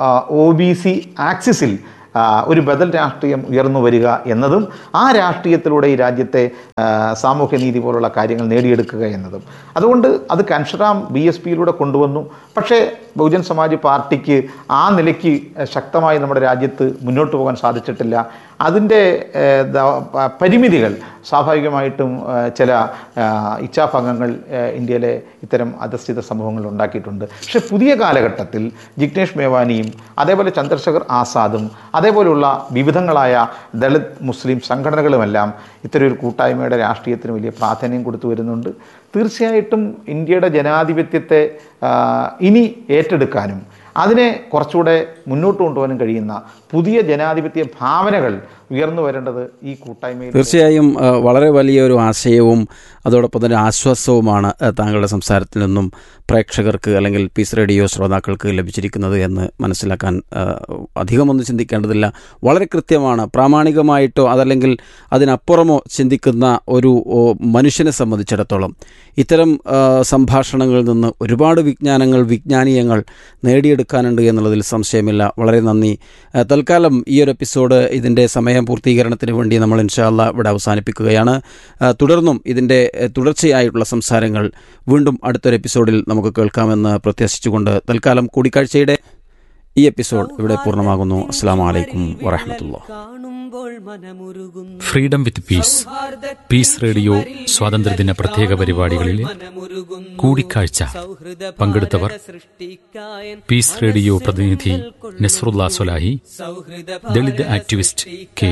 O B C ആക്സിസിൽ ആ, ഒരു ബദൽ രാഷ്ട്രീയം ഉയർന്നു വരിക എന്നതും ആ രാഷ്ട്രീയത്തിലൂടെ ഈ രാജ്യത്തെ ആ, സാമൂഹ്യനീതി പോലുള്ള കാര്യങ്ങൾ നേടിയെടുക്കുക എന്നതും അതുകൊണ്ട് അത് കൻഷറാം ബി എസ് പിയിലൂടെ കൊണ്ടുവന്നു പക്ഷേ ബഹുജൻ സമാജ് പാർട്ടിക്ക് ആ നിലയ്ക്ക് ശക്തമായി നമ്മുടെ രാജ്യത്ത് മുന്നോട്ട് പോകാൻ സാധിച്ചിട്ടില്ല അതിൻ്റെ ഏഹ്, ദ- പ- പരിമിതികൾ സ്വാഭാവികമായിട്ടും ഏഹ്, ചില ആഹ്, ഇച്ഛാഭംഗങ്ങൾ ഏഹ്, ഇന്ത്യയിലെ ഇത്തരം അധസ്ഥിത സമൂഹങ്ങൾ ഉണ്ടാക്കിയിട്ടുണ്ട് പക്ഷേ പുതിയ കാലഘട്ടത്തിൽ ജിഗ്നേഷ് മേവാനിയും അതേപോലെ ചന്ദ്രശേഖർ ആസാദും അതേപോലെയുള്ള വിവിധങ്ങളായ ദളിത് മുസ്ലിം സംഘടനകളുമെല്ലാം ഇത്തരം ഒരു കൂട്ടായ്മയുടെ രാഷ്ട്രീയത്തിന് വലിയ പ്രാധാന്യം കൊടുത്തു വരുന്നുണ്ട് തീർച്ചയായിട്ടും ഇന്ത്യയുടെ ജനാധിപത്യത്തെ ആഹ്, ഇനി ഏറ്റെടുക്കാനും അതിനെ കുറച്ചുകൂടെ മുന്നോട്ട് കൊണ്ടുപോകാനും കഴിയുന്ന പുതിയ ജനാധിപത്യ ഭാവനകൾ ഉയർന്നു വരേണ്ടത് ഈ കൂട്ടായ്മയിൽ തീർച്ചയായും ആ, വളരെ വലിയൊരു ആശയവും അതോടൊപ്പം തന്നെ ആശ്വാസവുമാണ് ആ, താങ്കളുടെ സംസാരത്തിൽ നിന്നും പ്രേക്ഷകർക്ക് അല്ലെങ്കിൽ പീസ് റേഡിയോ ശ്രോതാക്കൾക്ക് ലഭിച്ചിരിക്കുന്നത് എന്ന് മനസ്സിലാക്കാൻ ആ, അധികമൊന്നും ചിന്തിക്കേണ്ടതില്ല വളരെ കൃത്യമാണ് പ്രാമാണികമായിട്ടോ അതല്ലെങ്കിൽ അതിനപ്പുറമോ ചിന്തിക്കുന്ന ഒരു ഓ, മനുഷ്യനെ സംബന്ധിച്ചിടത്തോളം ഇത്തരം ആ, സംഭാഷണങ്ങളിൽ നിന്ന് ഒരുപാട് വിജ്ഞാനങ്ങൾ വിജ്ഞാനീയങ്ങൾ നേടിയെടുക്കാനുണ്ട് എന്നുള്ളതിൽ സംശയമില്ല വളരെ നന്ദി ആ, തൽക്കാലം ഈ ഒരു എപ്പിസോഡ് ഇതിൻ്റെ സമയം പൂർത്തീകരണത്തിന് വേണ്ടി നമ്മൾ ഇൻഷാല്ല ഇവിടെ അവസാനിപ്പിക്കുകയാണ് ആ, തുടർന്നും ഇതിൻ്റെ ആ, തുടർച്ചയായിട്ടുള്ള സംസാരങ്ങൾ വീണ്ടും അടുത്തൊരു എപ്പിസോഡിൽ നമുക്ക് കേൾക്കാമെന്ന് പ്രത്യാശിച്ചുകൊണ്ട് തൽക്കാലം കൂടിക്കാഴ്ചയുടെ ഈ എപ്പിസോഡ് ഇവിടെ പൂർണ്ണമാകുന്നു അസ്സാം വലൈക്കും വറഹമത്തുള്ള കാണുമ്പോൾ മനമുരുകുന്നു freedom with peace peace radio സ്വാതന്ത്ര്യദിന പ്രത്യേക പരിപാടികളിൽ കൂടിക്കാഴ്ച പങ്കെടുത്തവർ പീസ് റേഡിയോ പ്രതിനിധി നസ്രുല്ല സൊലാഹി ദളിത് ആക്ടിവിസ്റ്റ് കെ